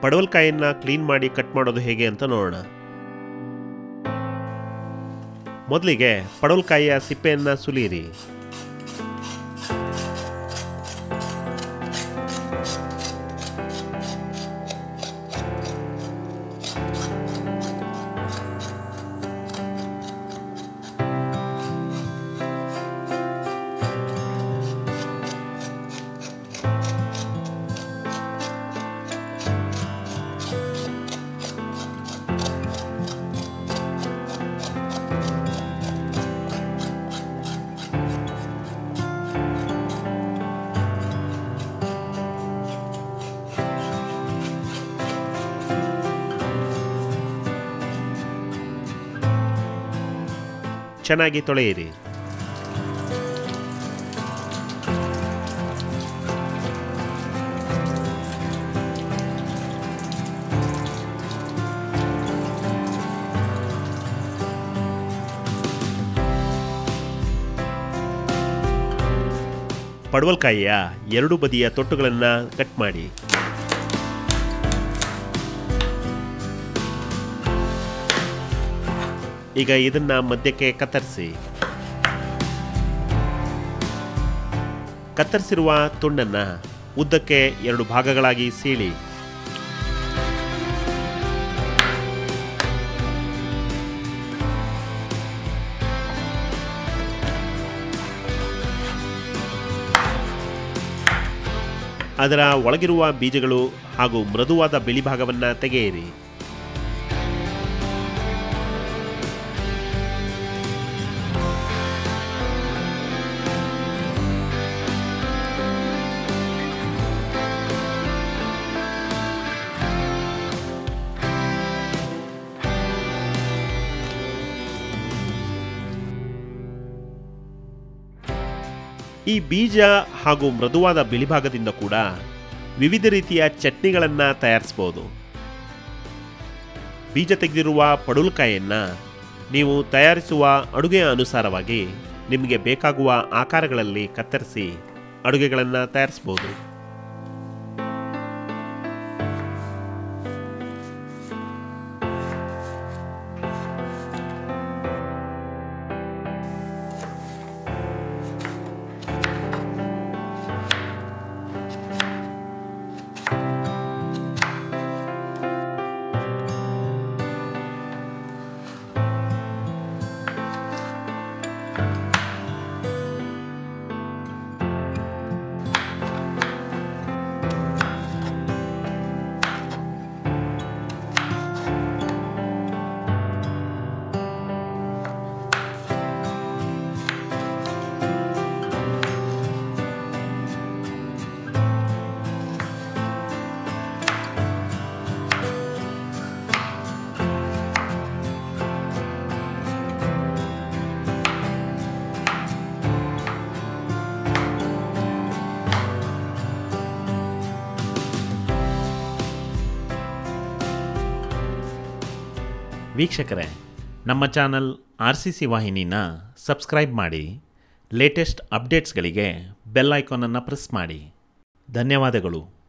ಪಡವಲ್ಕಾಯಿಯನ್ನ clean ಮಾಡಿ cut ಮಾಡೋದು ಹೇಗೆ ಅಂತ ನೋಡೋಣ ಮೊದಲಿಗೆ ಪಡವಲ್ಕಾಯಿಯ ಸಿಪ್ಪೆಯನ್ನ ಸುಲಿಯಿರಿ ಚೆನ್ನಾಗಿ ತೊಳೆಯಿರಿ ಪಡವಲ್ಕಾಯಿಯ ಎರಡು ಬದಿಯ ತೊಟ್ಟುಗಳನ್ನು ಕಟ್ ಮಾಡಿ ಈಗ ಇದನ್ನ ಮಧ್ಯಕ್ಕೆ ಕತ್ತರಿಸಿ ಕತ್ತರಿಸಿರುವ ತುಂಡನ್ನ ಉದ್ದಕ್ಕೆ ಎರಡು ಭಾಗಗಳಾಗಿ ಸೀಳಿ ಅದರ ಒಳಗಿರುವ ಬೀಜಗಳು ಹಾಗೂ ಮೃದುವಾದ ಬಿಳಿ ಭಾಗವನ್ನು ತೆಗೆಯಿರಿ ಈ ಬೀಜ ಹಾಗೂ ಮೃದುವಾದ ಬಿಳಿಭಾಗದಿಂದ ಕೂಡ ವಿವಿಧ ರೀತಿಯ ಚಟ್ನಿಗಳನ್ನು ತಯಾರಿಸ್ಬೋದು ಬೀಜ ತೆಗೆದಿರುವ ಪಡುಲ್ಕಾಯನ್ನು ನೀವು ತಯಾರಿಸುವ ಅಡುಗೆಯ ಅನುಸಾರವಾಗಿ ನಿಮಗೆ ಬೇಕಾಗುವ ಆಕಾರಗಳಲ್ಲಿ ಕತ್ತರಿಸಿ ಅಡುಗೆಗಳನ್ನು ತಯಾರಿಸ್ಬೋದು ವೀಕ್ಷಕರೇ ನಮ್ಮ ಚಾನಲ್ ಆರ್ ಸಿ ಸಿ ವಾಹಿನಿನ ಸಬ್ಸ್ಕ್ರೈಬ್ ಮಾಡಿ ಲೇಟೆಸ್ಟ್ ಅಪ್ಡೇಟ್ಸ್ಗಳಿಗೆ ಬೆಲ್ ಐಕಾನನ್ನು ಪ್ರೆಸ್ ಮಾಡಿ ಧನ್ಯವಾದಗಳು